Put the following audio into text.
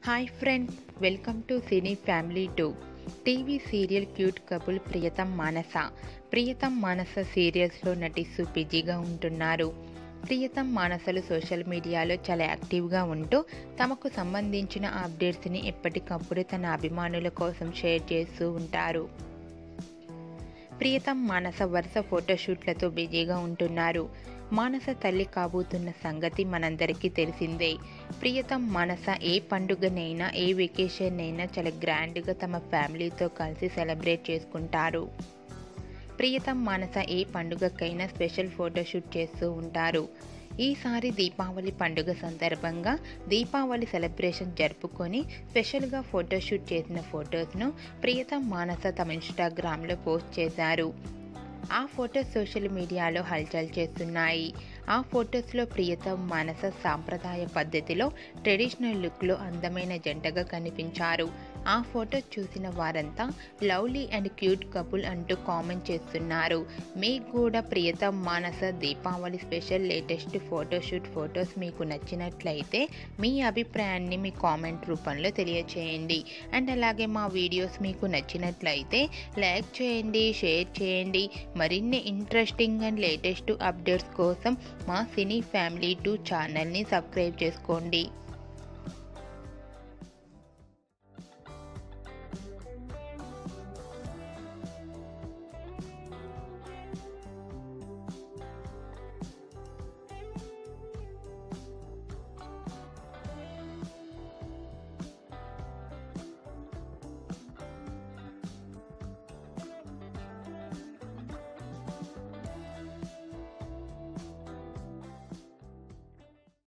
hi friends welcome to cine family two TV serial cute couple Priyatham Manasa Priyatham Manasa సీరియల్స్లో నటిస్తూ బిజీగా ఉంటున్నారు ప్రియతం మానసలు సోషల్ మీడియాలో చాలా యాక్టివ్గా ఉంటూ తమకు సంబంధించిన అప్డేట్స్ని ఎప్పటికప్పుడు తన అభిమానుల కోసం షేర్ చేస్తూ ఉంటారు ప్రియతం మానస వరుస ఫోటోషూట్లతో బిజీగా ఉంటున్నారు మానస తల్లి కాబోతున్న సంగతి మనందరికీ తెలిసిందే ప్రియతం మానస ఏ పండుగనైనా ఏ వెకేషన్ అయినా చాలా గ్రాండ్గా తమ ఫ్యామిలీతో కలిసి సెలబ్రేట్ చేసుకుంటారు ప్రియతం మానస ఏ పండుగకైనా స్పెషల్ ఫోటోషూట్ చేస్తూ ఉంటారు ఈసారి దీపావళి పండుగ సందర్భంగా దీపావళి సెలబ్రేషన్ జరుపుకొని స్పెషల్గా ఫోటోషూట్ చేసిన ఫొటోస్ను ప్రియతం మానస తమ ఇన్స్టాగ్రామ్లో పోస్ట్ చేశారు ఆ ఫొటోస్ సోషల్ మీడియాలో హల్చల్ చేస్తున్నాయి ఆ ఫొటోస్లో ప్రియతం మానస సాంప్రదాయ పద్ధతిలో ట్రెడిషనల్ లుక్లో అందమైన జంటగా కనిపించారు ఆ ఫొటోస్ చూసిన వారంతా లవ్లీ అండ్ క్యూట్ కపుల్ అంటూ కామెంట్ చేస్తున్నారు మీకు కూడా Priyatham Manasa Deepavali special latest photoshoot photos మీకు నచ్చినట్లయితే మీ అభిప్రాయాన్ని మీ కామెంట్ రూపంలో తెలియచేయండి అండ్ అలాగే మా వీడియోస్ మీకు నచ్చినట్లయితే లైక్ చేయండి షేర్ చేయండి మరిన్ని ఇంట్రెస్టింగ్ అండ్ లేటెస్ట్ అప్డేట్స్ కోసం మా సినీ ఫ్యామిలీ టూ ఛానల్ని సబ్స్క్రైబ్ చేసుకోండి